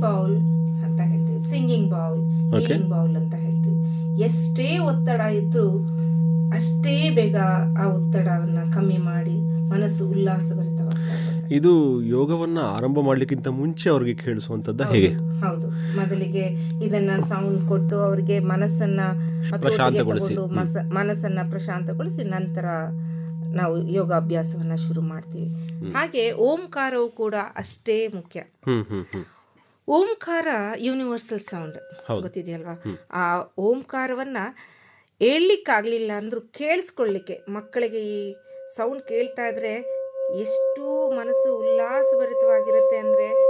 Bowl ಅಂತ ಹೇಳ್ತೀವಿ singing bowl Okay. Healing bowl ಅಂತ ಹೇಳ್ತೀವಿ ಎಷ್ಟೇ ಒತ್ತಡ ಇದ್ರೂ ಅಷ್ಟೇ ಬೇಗ ಆ ಒತ್ತಡವನ್ನ ಕಮ್ಮಿ ಮಾಡಿ ಮನಸ್ಸು ಉಲ್ಲಾಸಭರಿತವಾಗ್ತಾ ಬರುತ್ತೆ. ಇದು ಯೋಗವನ್ನ ಆರಂಭ ಮಾಡ್ಲಿಕ್ಕಿಂತ ಮುಂಚೆ ಅವ್ರಿಗೆ ಕೇಳಿಸುವಂತದ್ದ ಹೇಗೆ ಹೌದು ಮೊದಲಿಗೆ ಇದನ್ನ ಸೌಂಡ್ ಕೊಟ್ಟು ಅವರಿಗೆ ಮನಸ್ಸನ್ನ ಹತೋಟಿಗೆ ಪ್ರಶಾಂತಗೊಳಿಸಿ. ತಗೊಂಡು ಮಸ- ಮನಸ್ಸನ್ನ ಪ್ರಶಾಂತಗೊಳಿಸಿ ನಂತರ ನಾವು ಯೋಗಾಭ್ಯಾಸವನ್ನ ಶುರು ಮಾಡ್ತೀವಿ ಹಾಗೆ ಓಂಕಾರವು ಕೂಡ ಅಷ್ಟೇ ಮುಖ್ಯ ಹ್ಮ್ ಹ್ಮ್ ಹ್ಮ್ ಓಂಕಾರ ಯೂನಿವರ್ಸಲ್ ಸೌಂಡ್ ಹೌದು. ಗೊತ್ತಿದೆಯಲ್ವಾ ಆ ಓಂಕಾರವನ್ನ ಹೇಳ್ಲಿಕ್ಕಾಗ್ಲಿಲ್ಲ ಅಂದ್ರೂ ಕೇಳಿಸ್ಕೊಳ್ಳಿಕ್ಕೆ ಮಕ್ಕಳಿಗೆ ಈ ಸೌಂಡ್ ಕೇಳ್ತಾ ಇದ್ರೆ ಎಷ್ಟು ಮನಸ್ಸು ಉಲ್ಲಾಸಭರಿತವಾಗಿರುತ್ತೆ ಅಂದ್ರೆ